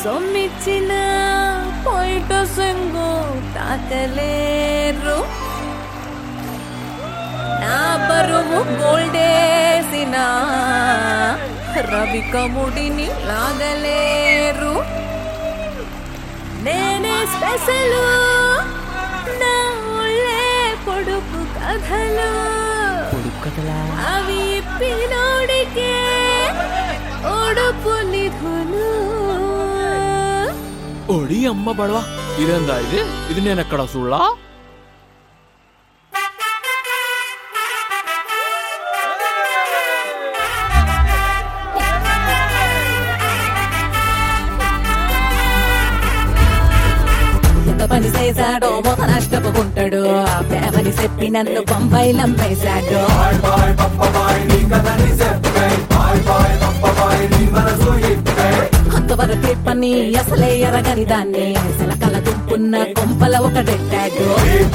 సొమ్మిచ్చిన పొయిట సెంగు తాకలేరు నా బరువు గోల్డేసిన రవి కముడిని లాగలేరు నేనే స్పెషల్ నా ఒళ్ళే పొడుపు కథలు అవి పినోడికే ఒడుపు నిధులు ఒడి అమ్మ బడవా ఇదేందా ఇది ఇది నేను ఎక్కడ చూడలా ఎంత పని చేశాడో మొత నష్టపోకుంటాడు ఆ ప్రేమని చెప్పి నన్ను బొంబాయిలంపేశాడు అంతవరకే పని అసలే ఎరగని దాన్ని శిలకల దుంపున్న కొంపల ఒకటెట్టాడు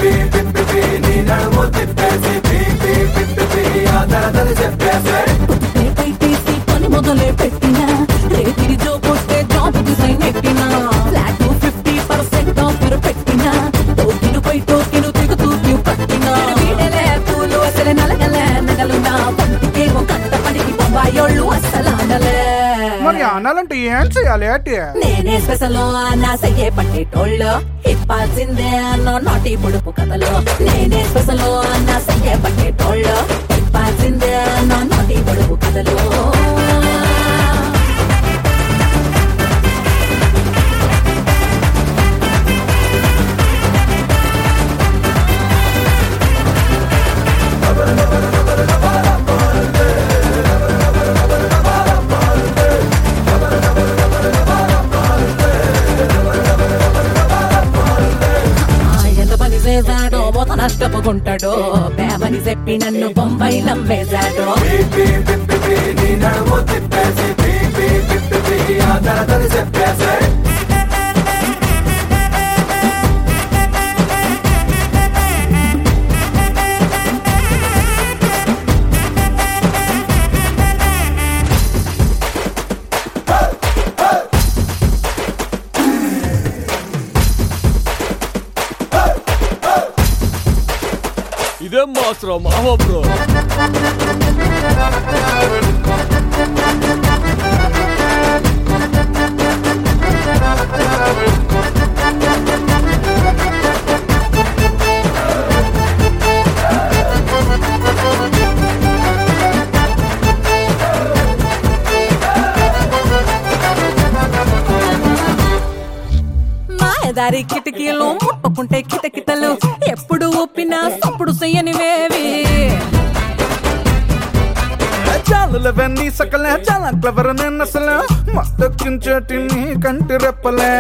పెట్టేసి పని మొదలే పెట్టిన రేతిరి జోకొస్తే జాబ్ డిజైన్ పెట్టిన ఫ్లాట్ ఫిఫ్టీ పర్సెంట్ ఆఫర్ పెట్టిన టోకెను పై టోకెను తిరుగుతూ క్యూ పట్టిన వీడలే పూలు అసలు నలగలే నగలు నా పంటికేమో కట్టపడికి బొంబాయోళ్ళు అస్సలు ఆడలే మరి ఆనాలంటే ఏం చేయాలి అంటే నేనే స్పెషల్ నా సయ్యే పట్టేటోళ్ళు ఇప్పాల్సిందే అన్నో నాటి పొడుపు కథలు నేనే స్పెషల్ నా సయ్యే పట్టేటోళ్ళు ఇప్పాల్సిందే అన్నో నాటి పొడుపు కథలు ఆ ఎంత పని చేశాడో మొత నష్టపోకుంటాడో పేమని చెప్పి నన్ను బొంబాయి నమ్మేశాడు ఇదేం మాత్రం మావా బ్రో మాయదారి కిటికీలు ముట్టుకుంటే కిటకిటలు ఎప్పుడు ఊపినా అప్పుడు చెయ్యనివేవి చాలు వెన్నీ సకలే చాలా క్లవర్ నేను అసలు మత్తెక్కించేటి నీ కంటి రెప్పలే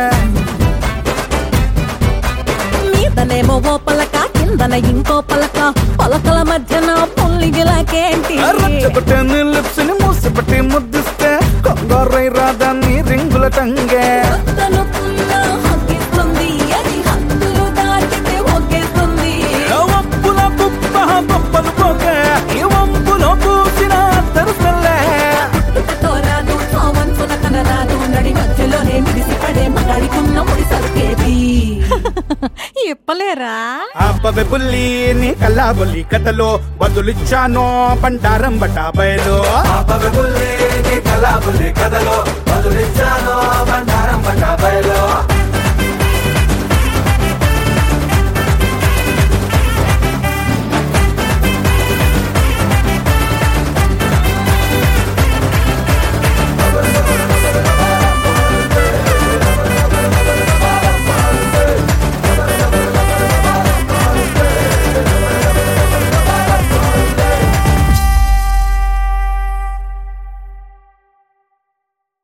మీదనేమో ఓ పలక కిందన ఇంకో పలక పలకల మధ్యన పొల్లిగిలాకేంటి రచ్చబట్టే నీ లిప్స్ ని మూసిపట్టి ముద్దిస్తే కొంగరై రాదా నీ రింగుల టంగే వద్దనుకున్నా హక్కిస్తుంది అది హద్దులు దాటితే ఒగ్గేస్తుంది వంపుల కుప్ప గొప్పలు పోగే ఈ వంపులో పూసిన తెరుసలే పుట్టుకతో రాదు సావంచున కనరాదు నడి మధ్యలోనే మిడిసి పడే మగాడికున్న ముడి సరికేది ఇప్పలేరా అబ్బవే బుల్లి నీ కల్లా బుల్లి కథలో బదులిచ్చాను బండారం బటాబయలు అబ్బవే బుల్లి నీ కల్లా